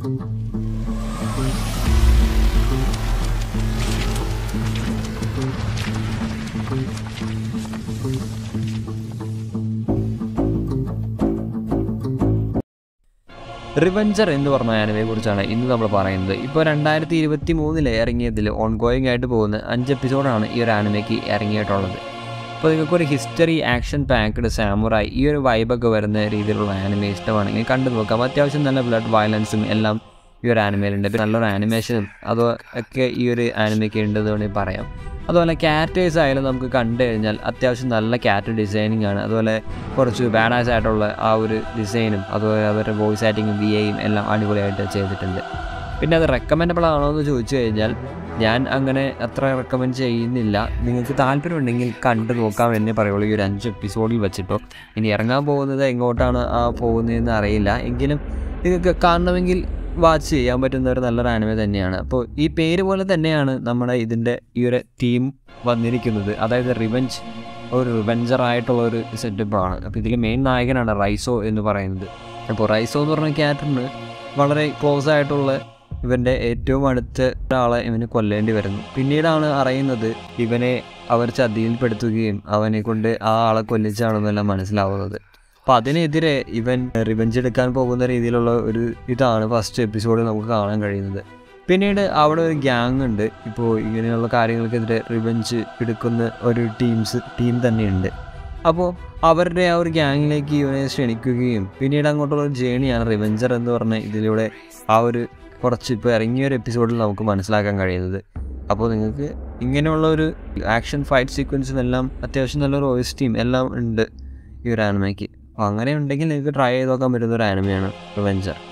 റിവഞ്ചർ എന്ന് പറഞ്ഞ ആനിമയെ കുറിച്ചാണ് ഇന്ന് നമ്മൾ പറയുന്നത് ഇപ്പോൾ രണ്ടായിരത്തി ഇരുപത്തി മൂന്നിൽ ഇറങ്ങിയതിൽ ഓൺ ഗോയിങ് ആയിട്ട് പോകുന്ന അഞ്ച് എപ്പിസോഡാണ് ഈ ഒരു ആനിമയ്ക്ക് ഇറങ്ങിയിട്ടുള്ളത് അപ്പോൾ നിങ്ങൾക്കൊരു ഹിസ്റ്ററി ആക്ഷൻ പാക്ഡ് സാമുറായി ഈ ഒരു വൈബൊക്കെ വരുന്ന രീതിയിലുള്ള ആനിമ ഇഷ്ടമാണെങ്കിൽ കണ്ടു നോക്കാം അത്യാവശ്യം നല്ല ബ്ലഡ് വയലൻസും എല്ലാം ഈ ഒരു ആനിമയിലുണ്ട് പിന്നെ നല്ലൊരു ആനിമേഷനും അതോ ഒക്കെ ഈ ഒരു ആനിമയ്ക്ക് ഉണ്ടെന്ന് വേണമെങ്കിൽ പറയാം അതുപോലെ ക്യാരക്ടേഴ്സ് ആയാലും നമുക്ക് കണ്ടു കഴിഞ്ഞാൽ അത്യാവശ്യം നല്ല ക്യാരക്ടർ ഡിസൈനിങ് ആണ് അതുപോലെ കുറച്ച് ബാഡാസ് ആയിട്ടുള്ള ആ ഒരു ഡിസൈനും അതുപോലെ അവരുടെ വോയിസ് ആക്ടിങ്ങും വി എയും എല്ലാം അടിപൊളിയായിട്ട് ചെയ്തിട്ടുണ്ട് പിന്നെ അത് റെക്കമെൻഡബിൾ ആണോ എന്ന് ചോദിച്ചു കഴിഞ്ഞാൽ ഞാൻ അങ്ങനെ അത്ര റെക്കമെൻഡ് ചെയ്യുന്നില്ല നിങ്ങൾക്ക് താല്പര്യമുണ്ടെങ്കിൽ കണ്ടു നോക്കാം എന്നേ പറയുള്ളൂ ഈ ഒരു അഞ്ച് എപ്പിസോഡിൽ വെച്ചിട്ടോ ഇനി ഇറങ്ങാൻ പോകുന്നത് എങ്ങോട്ടാണ് ആ പോകുന്നതെന്ന് അറിയില്ല എങ്കിലും നിങ്ങൾക്ക് കാണണമെങ്കിൽ വാച്ച് ചെയ്യാൻ പറ്റുന്ന ഒരു നല്ലൊരു ആനിമ തന്നെയാണ് അപ്പോൾ ഈ പേര് പോലെ തന്നെയാണ് നമ്മുടെ ഇതിൻ്റെ ഈ ഒരു ടീം വന്നിരിക്കുന്നത് അതായത് റിവെഞ്ച് ഒരു റിവെഞ്ചർ ആയിട്ടുള്ള ഒരു സെറ്റപ്പാണ് അപ്പോൾ ഇതിൽ മെയിൻ നായകനാണ് റൈസോ എന്ന് പറയുന്നത് അപ്പോൾ റൈസോ എന്ന് പറഞ്ഞ ക്യാരക്ടറിന് വളരെ ക്ലോസ് ആയിട്ടുള്ള ഇവൻ്റെ ഏറ്റവും അടുത്ത ഒരാളെ ഇവന് കൊല്ലേണ്ടി വരുന്നു പിന്നീടാണ് അറിയുന്നത് ഇവനെ അവർ ചതിയിൽപ്പെടുത്തുകയും അവനെ കൊണ്ട് ആ ആളെ കൊല്ലിച്ചാണെന്നെല്ലാം മനസ്സിലാവുന്നത് അപ്പോൾ അതിനെതിരെ ഇവൻ റിവെഞ്ച് എടുക്കാൻ പോകുന്ന രീതിയിലുള്ള ഒരു ഇതാണ് ഫസ്റ്റ് എപ്പിസോഡിൽ നമുക്ക് കാണാൻ കഴിയുന്നത് പിന്നീട് അവിടെ ഒരു ഗ്യാങ് ഉണ്ട് ഇപ്പോൾ ഇങ്ങനെയുള്ള കാര്യങ്ങൾക്കെതിരെ റിവെഞ്ച് എടുക്കുന്ന ഒരു ടീംസ് ടീം തന്നെയുണ്ട് അപ്പോൾ അവരുടെ ആ ഒരു ഗ്യാങ്ങിലേക്ക് ഇവനെ ക്ഷണിക്കുകയും പിന്നീട് അങ്ങോട്ടുള്ള ഒരു ജേണിയാണ് റിവെഞ്ചർ എന്ന് പറഞ്ഞ ഇതിലൂടെ ആ ഒരു കുറച്ച് ഇപ്പോൾ ഇറങ്ങിയ ഒരു എപ്പിസോഡിൽ നമുക്ക് മനസ്സിലാക്കാൻ കഴിയുന്നത് അപ്പോൾ നിങ്ങൾക്ക് ഇങ്ങനെയുള്ള ഒരു ആക്ഷൻ ഫൈറ്റ് സീക്വൻസും എല്ലാം അത്യാവശ്യം നല്ലൊരു വോയിസ് ടീം എല്ലാം ഉണ്ട് ഈ ഒരു ആനിമയ്ക്ക് അപ്പോൾ അങ്ങനെ ഉണ്ടെങ്കിൽ നിങ്ങൾക്ക് ട്രൈ ചെയ്ത് നോക്കാൻ പറ്റുന്ന ഒരു ആനിമയാണ് റിവെഞ്ചർ